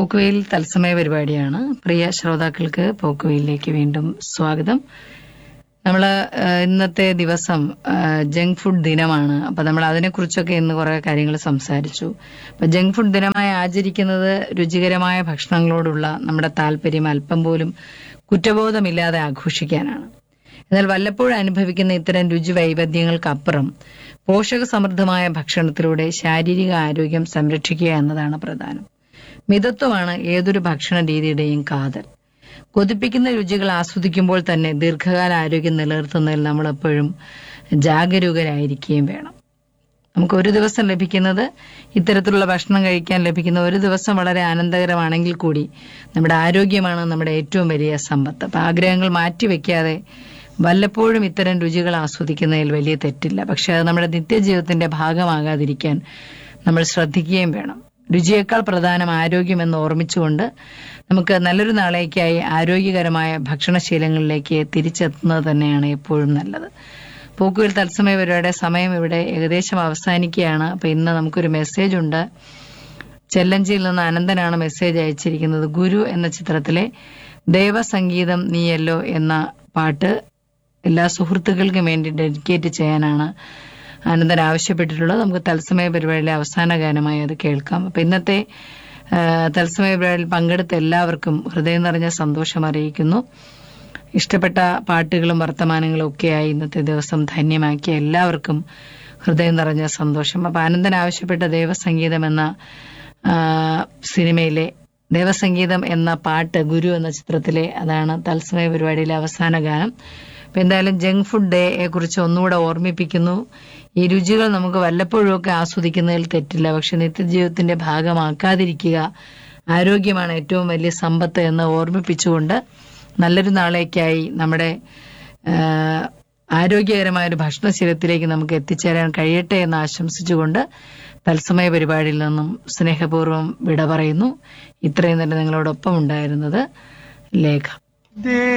പോക്കുവെയിൽ തത്സമയ പരിപാടിയാണ് പ്രിയ ശ്രോതാക്കൾക്ക് പോക്കുവെയിലേക്ക് വീണ്ടും സ്വാഗതം നമ്മൾ ഇന്നത്തെ ദിവസം ജങ്ക് ഫുഡ് ദിനമാണ് അപ്പൊ നമ്മൾ അതിനെക്കുറിച്ചൊക്കെ ഇന്ന് കുറെ കാര്യങ്ങൾ സംസാരിച്ചു അപ്പൊ ജങ്ക് ഫുഡ് ദിനമായി ആചരിക്കുന്നത് രുചികരമായ ഭക്ഷണങ്ങളോടുള്ള നമ്മുടെ താല്പര്യം അല്പം പോലും കുറ്റബോധമില്ലാതെ ആഘോഷിക്കാനാണ് എന്നാൽ വല്ലപ്പോഴും അനുഭവിക്കുന്ന ഇത്തരം രുചി വൈവിധ്യങ്ങൾക്കപ്പുറം പോഷക സമൃദ്ധമായ ഭക്ഷണത്തിലൂടെ ശാരീരിക ആരോഗ്യം സംരക്ഷിക്കുക എന്നതാണ് പ്രധാനം മിതത്വമാണ് ഏതൊരു ഭക്ഷണ രീതിയുടെയും കാതൽ കൊതിപ്പിക്കുന്ന രുചികൾ ആസ്വദിക്കുമ്പോൾ തന്നെ ദീർഘകാല ആരോഗ്യം നിലനിർത്തുന്നതിൽ നമ്മൾ എപ്പോഴും ജാഗരൂകരായിരിക്കുകയും വേണം നമുക്ക് ഒരു ദിവസം ലഭിക്കുന്നത് ഇത്തരത്തിലുള്ള ഭക്ഷണം കഴിക്കാൻ ലഭിക്കുന്ന ഒരു ദിവസം വളരെ ആനന്ദകരമാണെങ്കിൽ കൂടി നമ്മുടെ ആരോഗ്യമാണ് നമ്മുടെ ഏറ്റവും വലിയ സമ്പത്ത് അപ്പൊ ആഗ്രഹങ്ങൾ മാറ്റിവെക്കാതെ വല്ലപ്പോഴും ഇത്തരം രുചികൾ ആസ്വദിക്കുന്നതിൽ വലിയ തെറ്റില്ല പക്ഷെ അത് നമ്മുടെ നിത്യജീവിതത്തിന്റെ ഭാഗമാകാതിരിക്കാൻ നമ്മൾ ശ്രദ്ധിക്കുകയും വേണം രുചിയേക്കാൾ പ്രധാനം ആരോഗ്യമെന്ന് ഓർമ്മിച്ചുകൊണ്ട് നമുക്ക് നല്ലൊരു നാളേക്കായി ആരോഗ്യകരമായ ഭക്ഷണശീലങ്ങളിലേക്ക് തിരിച്ചെത്തുന്നത് തന്നെയാണ് എപ്പോഴും നല്ലത് പോക്കുകൾ തത്സമയ പരിപാടിയുടെ സമയം ഇവിടെ ഏകദേശം അവസാനിക്കുകയാണ് അപ്പൊ ഇന്ന് നമുക്കൊരു മെസ്സേജ് ഉണ്ട് ചെല്ലഞ്ചിയിൽ നിന്ന് അനന്തനാണ് മെസ്സേജ് അയച്ചിരിക്കുന്നത് ഗുരു എന്ന ചിത്രത്തിലെ ദേവസംഗീതം നീയല്ലോ എന്ന പാട്ട് എല്ലാ സുഹൃത്തുക്കൾക്കും വേണ്ടി ഡെഡിക്കേറ്റ് ചെയ്യാനാണ് അനന്തൻ ആവശ്യപ്പെട്ടിട്ടുള്ളത് നമുക്ക് തത്സമയ പരിപാടിയിലെ അവസാന ഗാനമായി അത് കേൾക്കാം അപ്പൊ ഇന്നത്തെ ആ, തത്സമയ പരിപാടിയിൽ പങ്കെടുത്ത എല്ലാവർക്കും ഹൃദയം നിറഞ്ഞ സന്തോഷം അറിയിക്കുന്നു ഇഷ്ടപ്പെട്ട പാട്ടുകളും വർത്തമാനങ്ങളും ഒക്കെയായി ഇന്നത്തെ ദിവസം ധന്യമാക്കിയ എല്ലാവർക്കും ഹൃദയം നിറഞ്ഞ സന്തോഷം അപ്പൊ അനന്തൻ ആവശ്യപ്പെട്ട ദേവസംഗീതം എന്ന ആ, സിനിമയിലെ ദേവസംഗീതം എന്ന പാട്ട് ഗുരു എന്ന ചിത്രത്തിലെ അതാണ് തത്സമയ പരിപാടിയിലെ അവസാന ഗാനം അപ്പൊ എന്തായാലും ജങ്ക് ഫുഡ് ഡേയെ കുറിച്ച് ഒന്നുകൂടെ ഓർമ്മിപ്പിക്കുന്നു ഈ രുചികൾ നമുക്ക് വല്ലപ്പോഴും ഒക്കെ ആസ്വദിക്കുന്നതിൽ തെറ്റില്ല പക്ഷെ നിത്യജീവിതത്തിന്റെ ഭാഗമാക്കാതിരിക്കുക ആരോഗ്യമാണ് ഏറ്റവും വലിയ സമ്പത്ത് എന്ന് ഓർമ്മിപ്പിച്ചുകൊണ്ട് നല്ലൊരു നാളേക്കായി നമ്മുടെ ആ, ആരോഗ്യകരമായ ഒരു ഭക്ഷണശീലത്തിലേക്ക് നമുക്ക് എത്തിച്ചേരാൻ കഴിയട്ടെ എന്ന് ആശംസിച്ചുകൊണ്ട് തത്സമയ പരിപാടിയിൽ നിന്നും സ്നേഹപൂർവ്വം വിട പറയുന്നു ഇത്രയും നേരം നിങ്ങളോടൊപ്പം ഉണ്ടായിരുന്നത് ലേഖ